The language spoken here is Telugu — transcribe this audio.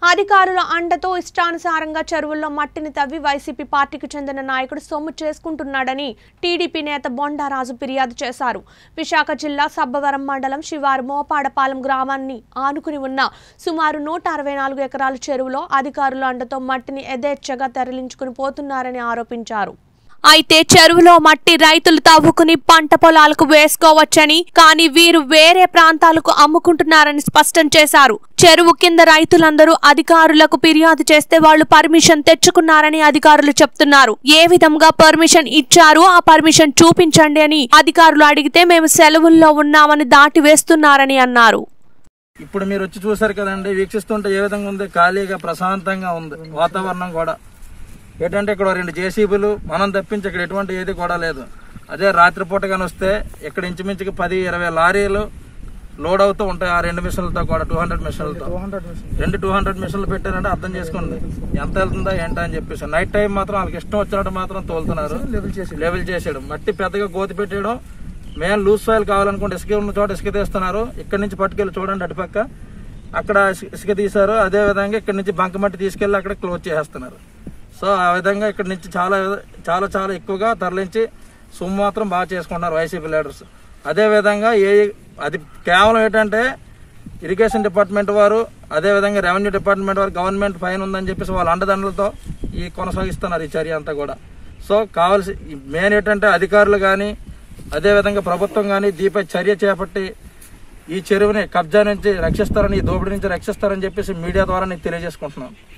అధికారుల అండతో ఇష్టానుసారంగా చెరువుల్లో మట్టిని తవ్వి వైసీపీ పార్టీకి చెందిన నాయకుడు సొమ్ము చేసుకుంటున్నాడని టీడీపీ నేత బొండారాజు ఫిర్యాదు చేశారు విశాఖ జిల్లా సబ్బవరం మండలం శివారు మోపాడపాలెం గ్రామాన్ని ఆనుకుని ఉన్న సుమారు నూట అరవై నాలుగు ఎకరాల చెరువులో అధికారుల అండతో మట్టిని యథేచ్ఛగా తరలించుకుని పోతున్నారని ఆరోపించారు అయితే చెరువులో మట్టి రైతులు తవ్వుకుని పంట పొలాలకు వేసుకోవచ్చని కానీ వీరు వేరే ప్రాంతాలకు అమ్ముకుంటున్నారని స్పష్టం చేశారు చెరువు కింద రైతులందరూ అధికారులకు ఫిర్యాదు చేస్తే వాళ్ళు పర్మిషన్ తెచ్చుకున్నారని అధికారులు చెప్తున్నారు ఏ విధంగా పర్మిషన్ ఇచ్చారు ఆ పర్మిషన్ చూపించండి అని అధికారులు అడిగితే మేము సెలవుల్లో ఉన్నామని దాటి వేస్తున్నారని అన్నారు ఇప్పుడు మీరు వచ్చి చూసారు కదండి వీక్షిస్తుంటే ఏ విధంగా ఉంది ఖాళీగా ప్రశాంతంగా ఉంది వాతావరణం కూడా ఏంటంటే ఇక్కడ రెండు జేసీబీలు మనం తప్పించి ఇక్కడ ఎటువంటి ఏది కూడా లేదు అదే రాత్రిపూట కానీ వస్తే ఇక్కడ ఇంచుమించుకి పది ఇరవై లారీలు లోడ్ అవుతూ ఉంటాయి ఆ రెండు మిషన్లతో కూడా టూ హండ్రెడ్ మిషన్లతో రెండు టూ హండ్రెడ్ మిషన్లు పెట్టారంటే అర్థం చేసుకోండి ఎంత వెళ్తుందా ఏంటా అని చెప్పేసి నైట్ టైం మాత్రం వాళ్ళకి ఇష్టం వచ్చినట్టు మాత్రం తోలుతున్నారు లెవెల్ చేసేయడం మట్టి పెద్దగా గోతి పెట్టేయడం మేము లూజ్ సాయిల్ కావాలనుకుంటే ఇసుక ఉన్న చోట ఇసుక తీస్తున్నారు ఇక్కడ నుంచి పట్టుకెళ్ళి చూడండి అటుపక్క అక్కడ ఇసు- ఇసుక తీశారు అదే విధంగా ఇక్కడ నుంచి బంక మట్టి తీసుకెళ్లి అక్కడ క్లోజ్ చేసేస్తున్నారు సో ఆ విధంగా ఇక్కడ నుంచి చాలా చాలా చాలా ఎక్కువగా తరలించి సొమ్ము మాత్రం బాగా చేసుకుంటున్నారు వైసీపీ లీడర్స్ అదే విధంగా ఏ అది కేవలం ఏంటంటే ఇరిగేషన్ డిపార్ట్మెంట్ వారు అదే విధంగా రెవెన్యూ డిపార్ట్మెంట్ వారు గవర్నమెంట్ ఫైన్ ఉందని చెప్పేసి వాళ్ళ అండదండలతో ఈ కొనసాగిస్తున్నారు ఈ చర్య అంతా కూడా సో కావాల్సి మెయిన్ ఏంటంటే అధికారులు కానీ అదే విధంగా ప్రభుత్వం కానీ దీపై చర్య చేపట్టి ఈ చెరువుని కబ్జా నుంచి రక్షిస్తారని ఈ దోపిడీ నుంచి రక్షిస్తారని చెప్పేసి మీడియా ద్వారా నేను తెలియజేసుకుంటున్నాను